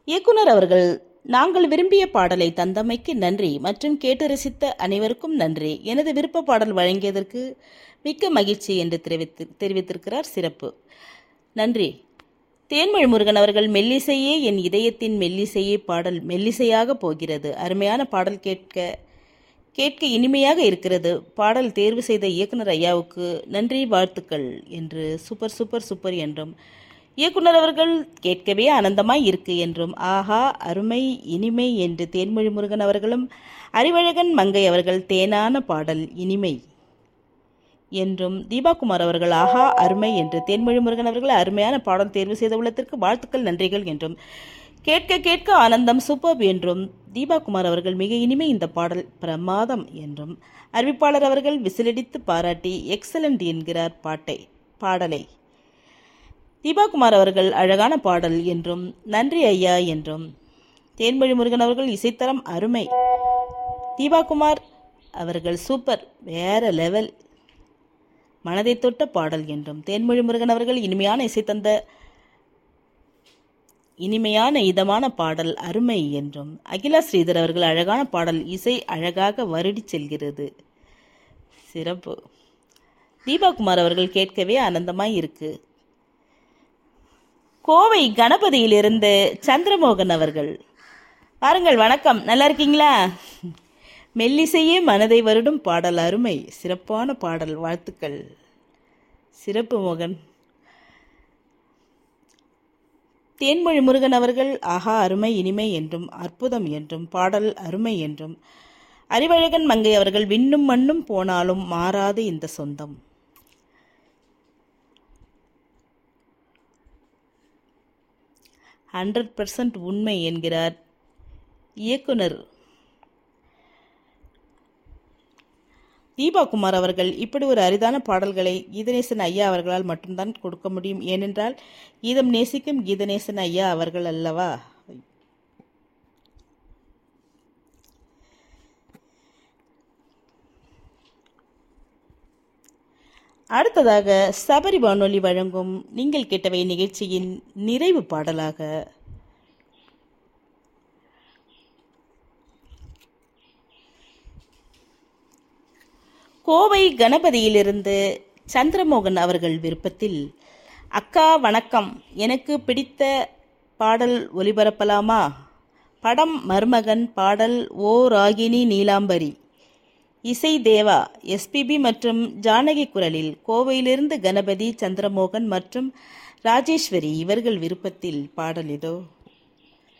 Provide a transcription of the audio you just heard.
இயக்குனர் அவர்கள் நாங்கள் விரும்பிய பாடலை தந்தமைக்கு நன்றி மற்றும் கேட்டு ரசித்த அனைவருக்கும் நன்றி எனது விருப்ப பாடல் வழங்கியதற்கு மிக்க மகிழ்ச்சி என்று தெரிவித்து தெரிவித்திருக்கிறார் சிறப்பு நன்றி தேன்மொழி முருகன் அவர்கள் மெல்லிசையே என் இதயத்தின் மெல்லிசையே பாடல் மெல்லிசையாக போகிறது அருமையான பாடல் கேட்க கேட்க இனிமையாக இருக்கிறது பாடல் தேர்வு செய்த இயக்குனர் ஐயாவுக்கு நன்றி வாழ்த்துக்கள் என்று சூப்பர் சூப்பர் சூப்பர் என்றும் இயக்குனர் அவர்கள் கேட்கவே ஆனந்தமாய் இருக்கு என்றும் ஆஹா அருமை இனிமை என்று தேன்மொழி முருகன் அவர்களும் அறிவழகன் மங்கை அவர்கள் தேனான பாடல் இனிமை என்றும் தீபாகுமார் அவர்கள் ஆஹா அருமை என்று தேன்மொழி முருகன் அவர்கள் அருமையான பாடல் தேர்வு செய்த உள்ளத்திற்கு வாழ்த்துக்கள் நன்றிகள் என்றும் கேட்க கேட்க ஆனந்தம் சூப்பர் என்றும் தீபாகுமார் அவர்கள் மிக இனிமை இந்த பாடல் பிரமாதம் என்றும் அறிவிப்பாளர் அவர்கள் விசிலடித்து பாராட்டி எக்ஸலண்ட் என்கிறார் பாட்டை பாடலை தீபாகுமார் அவர்கள் அழகான பாடல் என்றும் நன்றி ஐயா என்றும் தேன்மொழி முருகன் அவர்கள் இசைத்தரம் அருமை தீபாகுமார் அவர்கள் சூப்பர் வேற லெவல் மனதை தொட்ட பாடல் என்றும் தேன்மொழி முருகன் அவர்கள் இனிமையான இசை தந்த இனிமையான இதமான பாடல் அருமை என்றும் அகிலா ஸ்ரீதர் அவர்கள் அழகான பாடல் இசை அழகாக வருடி செல்கிறது சிறப்பு தீபாகுமார் அவர்கள் கேட்கவே ஆனந்தமாய் இருக்கு கோவை கணபதியிலிருந்து சந்திரமோகன் அவர்கள் பாருங்கள் வணக்கம் நல்லா இருக்கீங்களா மெல்லிசையே மனதை வருடும் பாடல் அருமை சிறப்பான பாடல் வாழ்த்துக்கள் சிறப்பு மோகன் தேன்மொழி முருகன் அவர்கள் ஆஹா அருமை இனிமை என்றும் அற்புதம் என்றும் பாடல் அருமை என்றும் அறிவழகன் மங்கை அவர்கள் விண்ணும் மண்ணும் போனாலும் மாறாது இந்த சொந்தம் ஹண்ட்ரட் பர்சன்ட் உண்மை என்கிறார் இயக்குனர் தீபாகுமார் அவர்கள் இப்படி ஒரு அரிதான பாடல்களை கீதநேசன் ஐயா அவர்களால் மட்டும்தான் கொடுக்க முடியும் ஏனென்றால் கீதம் நேசிக்கும் கீதநேசன் ஐயா அவர்கள் அல்லவா அடுத்ததாக சபரி வானொலி வழங்கும் நீங்கள் கேட்டவை நிகழ்ச்சியின் நிறைவு பாடலாக கோவை கணபதியிலிருந்து சந்திரமோகன் அவர்கள் விருப்பத்தில் அக்கா வணக்கம் எனக்கு பிடித்த பாடல் ஒலிபரப்பலாமா படம் மருமகன் பாடல் ஓ ராகினி நீலாம்பரி இசை தேவா எஸ்பிபி மற்றும் ஜானகி குரலில் கோவையிலிருந்து கணபதி சந்திரமோகன் மற்றும் ராஜேஸ்வரி இவர்கள் விருப்பத்தில் பாடல் இதோ